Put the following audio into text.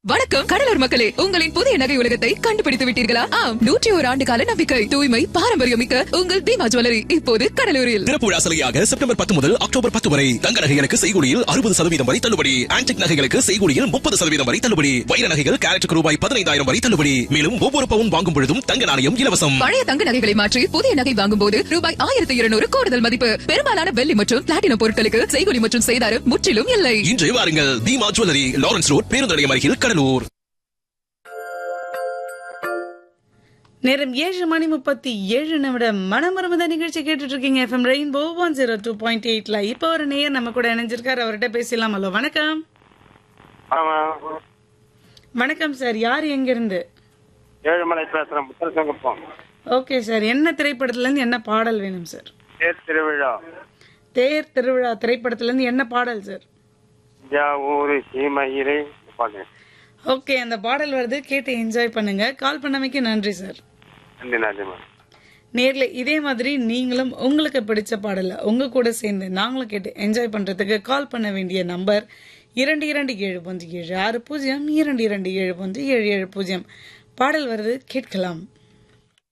வணக்கம் கடலூர் மக்களே உங்களின் புதிய நகை உலகத்தை கண்டுபிடித்து விட்டீர்களா ஆம் நூற்றி ஒரு ஆண்டு கால நம்பிக்கை தூய்மை பாரம்பரியம் மிக்க உங்கள் தீமா ஜுவல்லரி இப்போது கடலூரில் திறப்புழா சலுகையாக செப்டம்பர் பத்து முதல் அக்டோபர் பத்து வரை தங்க நகைகளுக்கு செய்கூலியில் அறுபது சதவீதம் வரை தள்ளுபடி ஆன்டிக் நகைகளுக்கு செய்கூலியில் முப்பது சதவீதம் வரை தள்ளுபடி வைர நகைகள் கேரட்டுக்கு ரூபாய் பதினைந்தாயிரம் வரை தள்ளுபடி மேலும் ஒவ்வொரு பவுன் வாங்கும் பொழுதும் தங்க நாணயம் இலவசம் பழைய தங்க நகைகளை மாற்றி புதிய நகை வாங்கும் போது ரூபாய் ஆயிரத்தி இருநூறு கூடுதல் மதிப்பு பெரும்பாலான வெள்ளி மற்றும் பிளாட்டினம் பொருட்களுக்கு செய்கூலி மற்றும் செய்தாரம் முற்றிலும் இல்லை இன்று வாருங்கள் தீமா ஜுவல்லரி லாரன்ஸ் ரோட் பேருந்து நிலையம் அருகில் கடலூர் நேரம் ஏழு மணி முப்பத்தி ஏழு நிமிடம் மனமருமத நிகழ்ச்சி கேட்டுட்டு இருக்கீங்க FM Rainbow one zero two point எயிட்ல இப்போ ஒரு நேயர் நம்ம கூட இணைஞ்சிருக்காரு அவர்கிட்ட பேசலாம் ஹலோ வணக்கம் ஆமா வணக்கம் சார் யார் எங்கிருந்து ஏழுமலை பேசுறேன் முத்தரசங்கப்பம் ஓகே சார் என்ன திரைப்படத்துல இருந்து என்ன பாடல் வேணும் சார் தேர் திருவிழா தேர் திருவிழா திரைப்படத்துல இருந்து என்ன பாடல் சார் ஜா ஊரு சீமையிலே பாட்டு ஓகே அந்த பாடல் வருது கேட்டு என்ஜாய் பண்ணுங்க கால் பண்ணமைக்கு நன்றி சார் நன்றி நன்றிம்மா நேர்ல இதே மாதிரி நீங்களும் உங்களுக்கு பிடிச்ச பாடல உங்க கூட சேர்ந்து நாங்களும் கேட்டு என்ஜாய் பண்றதுக்கு கால் பண்ண வேண்டிய நம்பர் இரண்டு இரண்டு ஏழு ஒன்று ஏழு ஆறு பூஜ்ஜியம் இரண்டு இரண்டு ஏழு ஒன்று ஏழு ஏழு பூஜ்ஜியம் பாடல் வருது கேட்கலாம்